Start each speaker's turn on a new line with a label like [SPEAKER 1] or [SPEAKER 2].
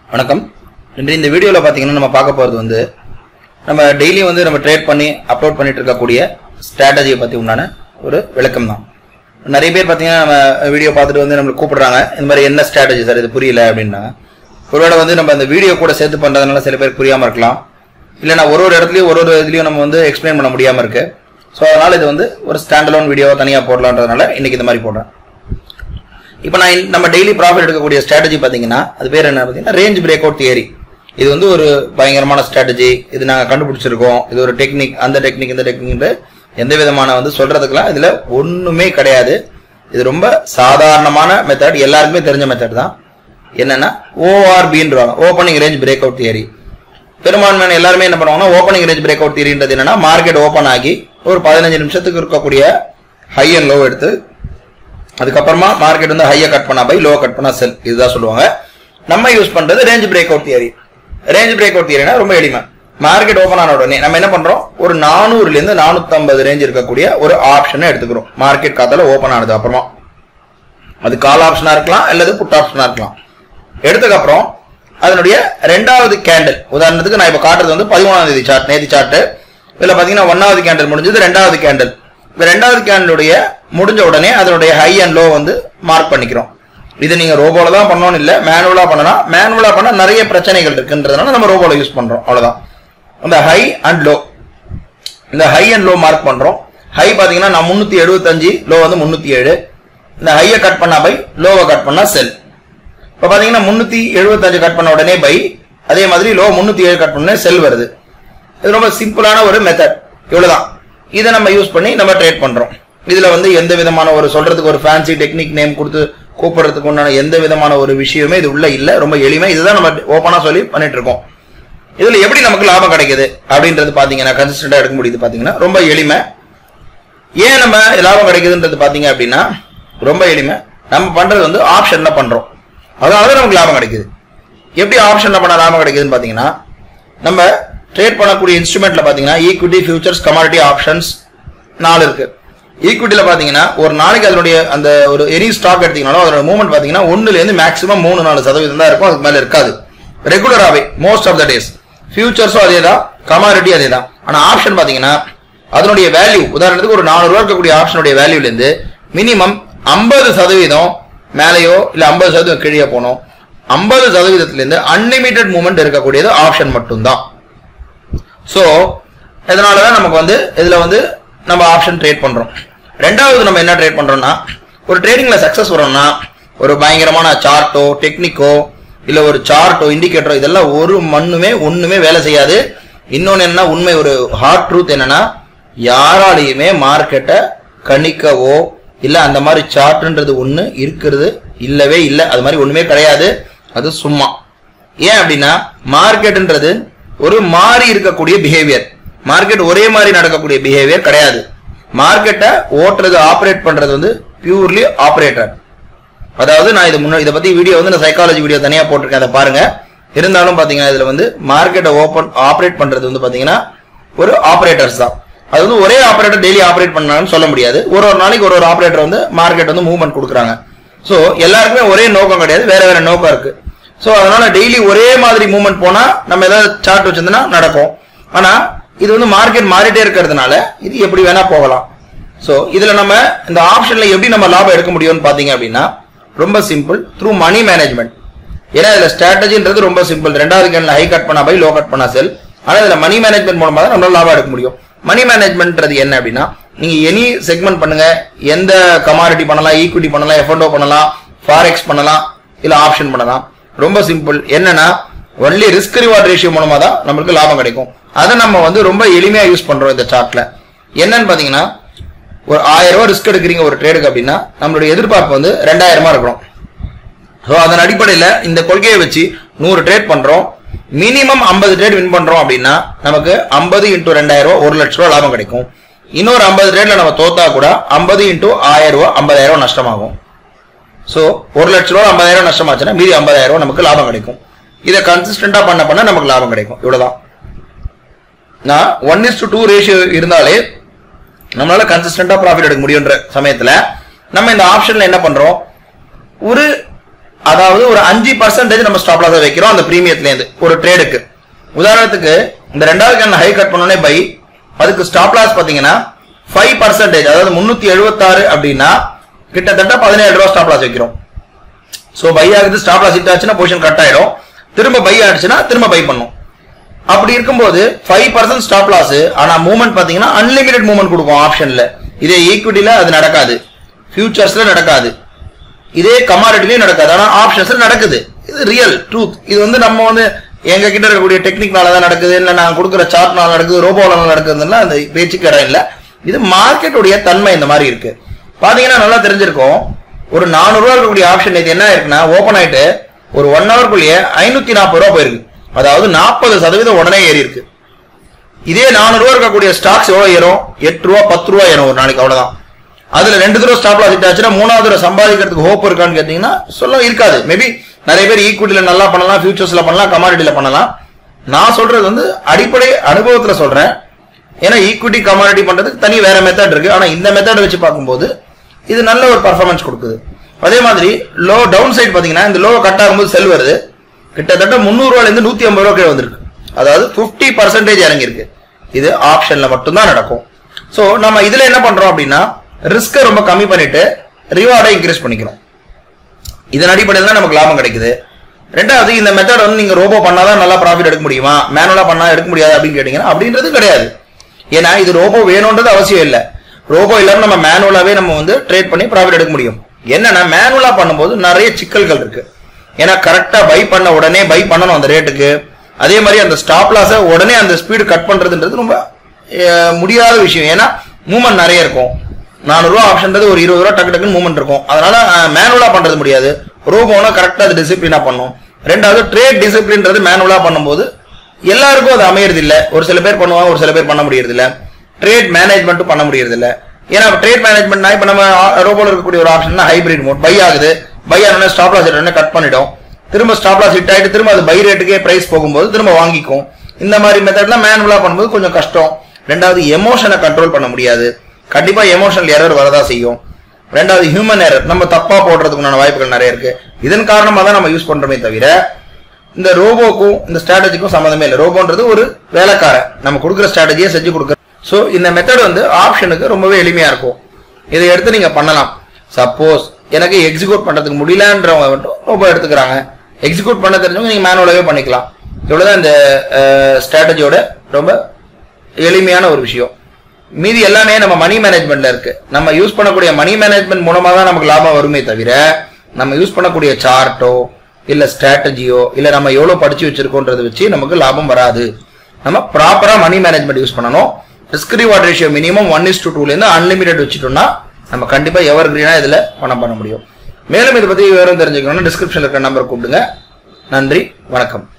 [SPEAKER 1] வணக்கம் இன்று இந்த வீடியோவில் பார்த்தீங்கன்னா நம்ம பார்க்க போகிறது வந்து நம்ம டெய்லி வந்து நம்ம ட்ரேட் பண்ணி அப்லோட் பண்ணிட்டு இருக்கக்கூடிய ஸ்ட்ராட்டஜியை பற்றி உண்டான ஒரு விளக்கம் தான் நிறைய பேர் பார்த்தீங்கன்னா நம்ம வீடியோ பார்த்துட்டு வந்து நம்மளுக்கு கூப்பிடுறாங்க இந்த மாதிரி என்ன ஸ்ட்ராட்டஜி சார் இது புரியல அப்படின்னாங்க ஒருவேளை வந்து நம்ம அந்த வீடியோ கூட சேர்த்து பண்ணுறதுனால சில பேர் புரியாமல் இருக்கலாம் இல்லைனா ஒரு ஒரு இடத்துலையும் ஒரு ஒரு இதுலையும் நம்ம வந்து எக்ஸ்பிளைன் பண்ண முடியாமல் இருக்கு ஸோ அதனால இது வந்து ஒரு ஸ்டாண்டலோன் வீடியோவை தனியாக போடலான்றதுனால இன்னைக்கு இந்த மாதிரி போடுறேன் இப்போ நான் இந்த- நம்ம டெய்லி ப்ராஃபிட் எடுக்கக்கூடிய ஸ்ட்ராட்டஜி பார்த்தீங்கன்னா அது பேர் என்ன பார்த்தீங்கன்னா ரேஞ்ச் பிரேக் அவுட் தியரி இது வந்து ஒரு பயங்கரமான ஸ்ட்ராட்டஜி இது நாங்கள் கண்டுபிடிச்சிருக்கோம் இது ஒரு டெக்னிக் அந்த டெக்னிக் இந்த டெக்னிக் எந்த விதமான வந்து சொல்றதுக்கெல்லாம் இதுல ஒண்ணுமே கிடையாது இது ரொம்ப சாதாரணமான மெத்தட் எல்லாருக்குமே தெரிஞ்ச மெத்தட் தான் என்னன்னா ஓஆர்பின்றாங்க opening range breakout theory பெரும்பான்மையான எல்லாருமே என்ன பண்ணுவாங்கன்னா ஓப்பனிங் ரேஞ்ச் பிரேக் அவுட் தியரின்றது என்னன்னா மார்க்கெட் ஓப்பன் ஆகி ஒரு பதினஞ்சு நிமிஷத்துக்கு இருக்கக்கூடிய ஹை அண்ட் லோ எடுத்து அதுக்கப்புறமா மார்க்கெட் வந்து ஹையை கட் பண்ணா பை லோ கட் பண்ணா செல் இதுதான் சொல்லுவாங்க நம்ம யூஸ் பண்றது range breakout theory range breakout தியரினா ரொம்ப எளிமை மார்க்கெட் ஓபன் ஆன உடனே நம்ம என்ன பண்றோம் ஒரு நானூறுல இருந்து நானூத்தி ரேஞ்ச் இருக்கக்கூடிய ஒரு ஆப்ஷனை எடுத்துக்கிறோம் மார்க்கெட் காத்தால ஓபன் ஆனது அப்புறமா அது கால் ஆப்ஷனா இருக்கலாம் அல்லது புட் ஆப்ஷனா இருக்கலாம் எடுத்ததுக்கு அப்புறம் அதனுடைய ரெண்டாவது கேண்டில் உதாரணத்துக்கு நான் இப்ப காட்டுறது வந்து பதிமூணாம் தேதி சார்ட் நேதி சார்ட் இதுல பாத்தீங்கன்னா ஒன்னாவது கேண்டில் முடிஞ்சது ரெண்டாவது கேண்டில் இப்ப ரெண்டாவது கேண்டிலுடைய முடிஞ்ச உடனே அதனுடைய ஹை அண்ட் லோ வந்து மார்க் பண்ணிக்கிறோம் இது நீங்க ரோபோல தான் பண்ணணும்னு இல்ல மேனுவலா பண்ணலாம் மேனுவலா பண்ணா நிறைய பிரச்சனைகள் இருக்குன்றதுனால நம்ம ரோபோல யூஸ் பண்றோம் அவ்வளவுதான் அந்த ஹை அண்ட் லோ இந்த ஹை அண்ட் லோ மார்க் பண்றோம் ஹை பாத்தீங்கன்னா நான் முன்னூத்தி எழுபத்தஞ்சு லோ வந்து முன்னூத்தி ஏழு இந்த ஹையை கட் பண்ணா பை லோவை கட் பண்ணா செல் இப்ப பாத்தீங்கன்னா முன்னூத்தி எழுபத்தஞ்சு கட் பண்ண உடனே பை அதே மாதிரி லோ முன்னூத்தி ஏழு கட் பண்ண செல் வருது இது ரொம்ப சிம்பிளான ஒரு மெத்தட் இவ்வளவுதான் இதை நம்ம யூஸ் பண்ணி நம்ம ட்ரேட் பண்றோம் இதுல வந்து எந்த விதமான ஒரு சொல்றதுக்கு ஒரு ஃபேன்சி டெக்னிக் நேம் கொடுத்து கூப்பிடுறதுக்கு உண்டான எந்த விதமான ஒரு விஷயமே இது உள்ள இல்ல ரொம்ப எளிமை இதுதான் நம்ம ஓப்பனா சொல்லி பண்ணிட்டு இருக்கோம் இதுல எப்படி நமக்கு லாபம் கிடைக்குது அப்படின்றது பாத்தீங்கன்னா கன்சிஸ்டண்டா எடுக்க முடியுது பாத்தீங்கன்னா ரொம்ப எளிமை ஏன் நம்ம லாபம் கிடைக்குதுன்றது பாத்தீங்க அப்படின்னா ரொம்ப எளிமை நம்ம பண்றது வந்து ஆப்ஷன்ல பண்றோம் அதனால நமக்கு லாபம் கிடைக்குது எப்படி ஆப்ஷன்ல பண்ண லாபம் கிடைக்குதுன்னு பாத்தீங்கன்னா நம்ம ட்ரேட் பண்ணக்கூடிய இன்ஸ்ட்ருமெண்ட்ல பாத்தீங்கன்னா ஈக்விட்டி ஃபியூச்சர்ஸ் கமாடிட்டி ஆப்ஷன்ஸ் நாலு இருக்கு ஈக்விட்டில பாத்தீங்கன்னா ஒரு நாளைக்கு அதனுடைய அந்த ஒரு எனி ஸ்டாக் எடுத்தீங்கனாலும் அதோட மூவ்மெண்ட் பாத்தீங்கன்னா ஒண்ணுல இருந்து மேக்ஸிமம் மூணு நாலு சதவீதம் தான் இருக்கும் அதுக்கு மேல இருக்காது ரெகுலராகவே மோஸ்ட் ஆஃப் த டேஸ் ஃபியூச்சர்ஸும் அதே தான் கமாடிட்டி அதே தான் ஆனா ஆப்ஷன் பாத்தீங்கன்னா அதனுடைய வேல்யூ உதாரணத்துக்கு ஒரு நானூறு ரூபா இருக்கக்கூடிய ஆப்ஷனுடைய வேல்யூல இருந்து மினிமம் ஐம்பது சதவீதம் மேலேயோ இல்ல ஐம்பது சதவீதம் கீழே போனோம் ஐம்பது சதவீதத்துல இருந்து அன்லிமிட்டெட் மூவ்மெண்ட் இருக்கக்கூடியது ஆப்ஷன் மட்டும்தான் சோ இதனாலதான் நமக்கு வந்து இதுல வந்து நம்ம ஆப்ஷன் ட்ரேட் பண்றோம் ரெண்டாவது நம்ம என்ன ட்ரேட் பண்றோம்னா ஒரு ட்ரேடிங்ல சக்சஸ் வரோம்னா ஒரு பயங்கரமான சார்ட்டோ டெக்னிக்கோ இல்ல ஒரு சார்ட்டோ இண்டிகேட்டரோ இதெல்லாம் ஒரு மண்ணுமே ஒண்ணுமே வேலை செய்யாது இன்னொன்னு என்னன்னா உண்மை ஒரு ஹார்ட் ட்ரூத் என்னன்னா யாராலையுமே மார்க்கெட்டை கணிக்கவோ இல்ல அந்த மாதிரி சார்ட்ன்றது ஒண்ணு இருக்கிறது இல்லவே இல்லை அது மாதிரி ஒண்ணுமே கிடையாது அது சும்மா ஏன் அப்படின்னா மார்க்கெட்ன்றது ஒரு மாறி இருக்கக்கூடிய பிஹேவியர் மார்க்கெட் ஒரே மாதிரி நடக்கக்கூடிய பிஹேவியர் கிடையாது மார்க்கெட்டை ஓட்டுறது ஆப்ரேட் பண்றது வந்து பியூர்லி ஆப்ரேட்டர் அதாவது நான் இது முன்னாடி இதை பத்தி வீடியோ வந்து நான் சைக்காலஜி வீடியோ தனியா போட்டிருக்கேன் அதை பாருங்க இருந்தாலும் பாத்தீங்கன்னா இதுல வந்து மார்க்கெட்டை ஓபன் ஆப்ரேட் பண்றது வந்து பாத்தீங்கன்னா ஒரு ஆப்ரேட்டர்ஸ் தான் அது வந்து ஒரே ஆப்ரேட்டர் டெய்லி ஆப்ரேட் பண்ணாங்கன்னு சொல்ல முடியாது ஒரு ஒரு நாளைக்கு ஒரு ஒரு ஆப்ரேட்டர் வந்து மார்க்கெட் வந்து மூவ்மெண்ட் கொடுக்குறாங்க சோ எல்லாருக்குமே ஒரே நோக்கம் கிடையாது வேற வேற நோக்கம் இருக்கு சோ அதனால டெய்லி ஒரே மாதிரி மூவ்மெண்ட் போனா நம்ம ஏதாவது சார்ட் வச்சிருந்தோம்னா நடக்கும் ஆனா இது வந்து மார்க்கெட் மாறிட்டே இருக்கிறதுனால இது எப்படி வேணா போகலாம் சோ இதுல நம்ம இந்த ஆப்ஷன்ல எப்படி நம்ம லாபம் எடுக்க முடியும்னு பாத்தீங்க அப்படின்னா ரொம்ப சிம்பிள் த்ரூ மணி மேனேஜ்மெண்ட் ஏன்னா இதுல ஸ்ட்ராட்டஜின்றது ரொம்ப சிம்பிள் ரெண்டாவது கேன்ல ஹை கட் பண்ணா பை லோ கட் பண்ணா செல் ஆனா இதுல மணி மேனேஜ்மெண்ட் மூலமா தான் நம்மளால லாபம் எடுக்க முடியும் மணி மேனேஜ்மெண்ட்ன்றது என்ன அப்படின்னா நீங்க எனி செக்மெண்ட் பண்ணுங்க எந்த கமாடிட்டி பண்ணலாம் ஈக்விட்டி பண்ணலாம் எஃப்என்டோ பண்ணலாம் ஃபாரெக்ஸ் பண்ணலாம் இல்ல ஆப்ஷன் பண்ணலாம் ரொம்ப சிம்பிள் என்னன்னா ஒன்லி ரிஸ்க் ரிவார்ட் ரேஷியோ மூலமா தான் நம்மளுக்கு லாபம் கிடைக்கும் அதை நம்ம வந்து ரொம்ப எளிமையா யூஸ் பண்றோம் இந்த சார்ட்ல என்னன்னு பாத்தீங்கன்னா ஒரு ஆயிரம் ரூபாய் ரிஸ்க் எடுக்கிறீங்க ஒரு ட்ரேடுக்கு அப்படின்னா நம்மளுடைய எதிர்பார்ப்பு வந்து ரெண்டாயிரமா இருக்கணும் ஸோ அதன் அடிப்படையில் இந்த கொள்கையை வச்சு நூறு ட்ரேட் பண்றோம் மினிமம் ஐம்பது ட்ரேட் வின் பண்றோம் அப்படின்னா நமக்கு ஐம்பது இன்டூ ரெண்டாயிரம் ரூபாய் ஒரு லட்ச ரூபா லாபம் கிடைக்கும் இன்னொரு ஐம்பது ட்ரேட்ல நம்ம தோத்தா கூட ஐம்பது இன்டூ ஆயிரம் ரூபாய் ஐம்பதாயிரம் ரூபாய் நஷ்டமாகும் ஸோ ஒரு லட்ச ரூபா ஐம்பதாயிரம் நஷ்டமாச்சுன்னா மீதி ஐம்பதாயிரம் ரூபாய் நமக்கு லாபம் கிடைக்கும் இதை கன்சிஸ்டண்டா பண்ண பண்ண நமக்கு லாபம் கிடைக்கும் இவ்வளவுதான் நான் one is to two ratio இருந்தாலே நம்மளால கன்சிஸ்டண்டா ப்ராஃபிட் எடுக்க முடியுன்ற சமயத்துல நம்ம இந்த ஆப்ஷன்ல என்ன பண்றோம் ஒரு அதாவது ஒரு அஞ்சு பர்சன்டேஜ் நம்ம ஸ்டாப் லாஸ் வைக்கிறோம் அந்த பிரீமியத்துல இருந்து ஒரு ட்ரேடுக்கு உதாரணத்துக்கு இந்த ரெண்டாவது கேன் ஹை கட் பண்ணோடனே பை அதுக்கு ஸ்டாப் லாஸ் பாத்தீங்கன்னா ஃபைவ் பர்சன்டேஜ் அதாவது முன்னூத்தி எழுபத்தாறு அப்படின்னா கிட்டத்தட்ட பதினேழு ரூபா ஸ்டாப் லாஸ் வைக்கிறோம் சோ பை ஆகுது ஸ்டாப் லாஸ் ஹிட் ஆச்சுன்னா பொசிஷன் கட் ஆயிடும் திரும்ப பை ஆயிடுச்சுன்னா திரும்ப பை பண்ணும் அப்படி இருக்கும்போது ஃபைவ் பர்சன்ட் ஸ்டாப் லாஸ் ஆனா மூவ்மெண்ட் பாத்தீங்கன்னா அன்லிமிடெட் மூவ்மெண்ட் கொடுக்கும் ஆப்ஷன்ல இதே ஈக்விட்டில அது நடக்காது ஃபியூச்சர்ஸ்ல நடக்காது இதே கமாடிட்டிலையும் நடக்காது ஆனா ஆப்ஷன்ஸ்ல நடக்குது இது ரியல் ட்ரூத் இது வந்து நம்ம வந்து எங்க கிட்ட இருக்கக்கூடிய டெக்னிக்னால தான் நடக்குது இல்ல நான் கொடுக்குற சார்ட்னால நடக்குது ரோபோனால நடக்குதுன்னா அந்த பேச்சுக்கு இடம் இல்ல இது மார்க்கெட்டுடைய தன்மை இந்த மாதிரி இருக்கு பாத்தீங்கன்னா நல்லா தெரிஞ்சிருக்கும் ஒரு நானூறு ரூபா இருக்கக்கூடிய ஆப்ஷன் இது என்ன இருக்குன்னா ஓபன் ஆயிட்டு ஒரு ஒன் ஹவருக்குள்ளேயே ஐநூத்தி நாற்பது ரூபா போயிருக்கு அதாவது நாற்பது சதவீதம் உடனே ஏறி இருக்கு இதே நானூறு ரூபா இருக்கக்கூடிய ஸ்டாக்ஸ் எவ்வளவு ஏறும் எட்டு ரூபா பத்து ரூபா ஏறும் ஒரு நாளைக்கு அவ்வளவுதான் அதுல ரெண்டு தடவை ஸ்டாப் லாஸ் ஹிட் ஆச்சுன்னா மூணாவது தடவை சம்பாதிக்கிறதுக்கு ஹோப் இருக்கான்னு கேட்டீங்கன்னா சொல்ல இருக்காது மேபி நிறைய பேர் ஈக்விட்டில நல்லா பண்ணலாம் ஃபியூச்சர்ஸ்ல பண்ணலாம் கமாடிட்டில பண்ணலாம் நான் சொல்றது வந்து அடிப்படை அனுபவத்துல சொல்றேன் ஏன்னா ஈக்விட்டி கமாடிட்டி பண்றதுக்கு தனி வேற மெத்தட் இருக்கு ஆனா இந்த மெத்தட் வச்சு பார்க்கும்போது இது நல்ல ஒரு பர்ஃபார்மன்ஸ் கொடுக்குது அதே மாதிரி லோ டவுன் சைடு பாத்தீங்கன்னா இந்த லோ கட் ஆகும்போது செல் வருது கிட்டத்தட்ட முந்நூறு ரூபாயில இருந்து நூத்தி ஐம்பது ரூபாய் வந்திருக்கு அதாவது 50% பர்சன்டேஜ் இறங்கியிருக்கு இது ஆப்ஷன்ல மட்டும்தான் நடக்கும் சோ நம்ம இதுல என்ன பண்றோம் அப்படின்னா ரிஸ்கை ரொம்ப கம்மி பண்ணிட்டு ரிவார்டை இன்க்ரீஸ் பண்ணிக்கிறோம் இதன் அடிப்படையில் தான் நமக்கு லாபம் கிடைக்குது ரெண்டாவது இந்த மெத்தட் வந்து நீங்க ரோபோ பண்ணாதான் நல்லா ப்ராஃபிட் எடுக்க முடியுமா மேனுவலா பண்ணா எடுக்க முடியாது அப்படின்னு கேட்டீங்கன்னா அப்படின்றது கிடையாது ஏன்னா இது ரோபோ வேணும்ன்றது அவசியம் இல்லை ரோபோ இல்லாம நம்ம மேனுவலாவே நம்ம வந்து ட்ரேட் பண்ணி ப்ராஃபிட் எடுக்க முடியும் என்னன்னா மேனுவலா பண்ணும்போது நிறைய சிக்கல்கள் இருக்கு ஏன்னா கரெக்டா பை பண்ண உடனே பை பண்ணணும் அந்த ரேட்டுக்கு அதே மாதிரி அந்த ஸ்டாப் லாஸை உடனே அந்த ஸ்பீடு கட் பண்றதுன்றது ரொம்ப அஹ், முடியாத விஷயம் ஏன்னா மூவ்மெண்ட் நிறைய இருக்கும் நானூறு ரூபா ஆப்ஷன்றது ஒரு இருபது ரூபா டக்கு டக்குன்னு மூவ்மெண்ட் இருக்கும் அதனால மேனுவலா பண்றது முடியாது ரோபோனா கரெக்டா அது டிசிப்ளினா பண்ணும் ரெண்டாவது ட்ரேட் டிசிப்ளின்றது மேனுவலா பண்ணும்போது எல்லாருக்கும் அது அமையறது இல்ல ஒரு சில பேர் பண்ணுவாங்க ஒரு சில பேர் பண்ண முடியறது இல்ல ட்ரேட் மேனேஜ்மெண்ட்டும் பண்ண முடியறது இல்ல ஏன்னா ட்ரேட் மேனேஜ்மெண்ட்னா இப்ப நம்ம ரோபோல இருக்கக்கூடிய ஒரு ஆப்ஷன் ஹைபிரிட் மோட் பை ஆகுது பை ஆனோட ஸ்டாப் லாஸ் உடனே கட் பண்ணிடும் திரும்ப ஸ்டாப் லாஸ் ஹிட் ஆயிட்டு திரும்ப அது பை ரேட்டுக்கே பிரைஸ் போகும்போது திரும்ப வாங்கிக்கும் இந்த மாதிரி மெத்தட்லாம் மேனுவலா பண்ணும்போது கொஞ்சம் கஷ்டம் ரெண்டாவது எமோஷனை கண்ட்ரோல் பண்ண முடியாது கண்டிப்பா எமோஷனல் எரர் வரதா செய்யும் ரெண்டாவது ஹியூமன் எரர் நம்ம தப்பா போடுறதுக்குண்டான வாய்ப்புகள் நிறைய இருக்கு இதன் காரணமா தான் நம்ம யூஸ் பண்றோமே தவிர இந்த ரோபோக்கும் இந்த ஸ்ட்ராட்டஜிக்கும் சம்மந்தமே இல்லை ரோபோன்றது ஒரு வேலைக்காரன் நம்ம கொடுக்குற ஸ்ட்ராட்டஜியை செஞ்சு கொடுக்குற ஸோ இந்த மெத்தட் வந்து ஆப்ஷனுக்கு ரொம்பவே எளிமையா இருக்கும் இதை எடுத்து நீங்க பண்ணலாம் சப்போஸ் எனக்கு எக்ஸிக்யூட் பண்றதுக்கு முடியலன்றவங்க மட்டும் ரோபோ எடுத்துக்கிறாங்க எக்ஸிக்யூட் பண்ண தெரிஞ்சவங்க நீங்க மேனுவலாவே பண்ணிக்கலாம் இவ்வளவுதான் இந்த ஸ்ட்ராட்டஜியோட ரொம்ப எளிமையான ஒரு விஷயம் மீதி எல்லாமே நம்ம மணி மேனேஜ்மெண்ட்ல இருக்கு நம்ம யூஸ் பண்ணக்கூடிய மணி மேனேஜ்மெண்ட் மூலமா தான் நமக்கு லாபம் வருமே தவிர நம்ம யூஸ் பண்ணக்கூடிய சார்ட்டோ இல்ல ஸ்ட்ராட்டஜியோ இல்ல நம்ம எவ்வளவு படிச்சு வச்சிருக்கோன்றதை வச்சு நமக்கு லாபம் வராது நம்ம ப்ராப்பரா மணி மேனேஜ்மெண்ட் யூஸ் பண்ணணும் risk reward ratio minimum one is to டூல இருந்து அன்லிமிடெட் வச்சுட்டோம்னா நம்ம கண்டிப்பா எவர் கிரீனா இதுல பணம் பண்ண முடியும் மேலும் இதை பத்தி விவரம் தெரிஞ்சுக்கணும்னா டிஸ்கிரிப்ஷன்ல இருக்க நம்பர் கூப்பிடுங்க நன்றி வணக்கம்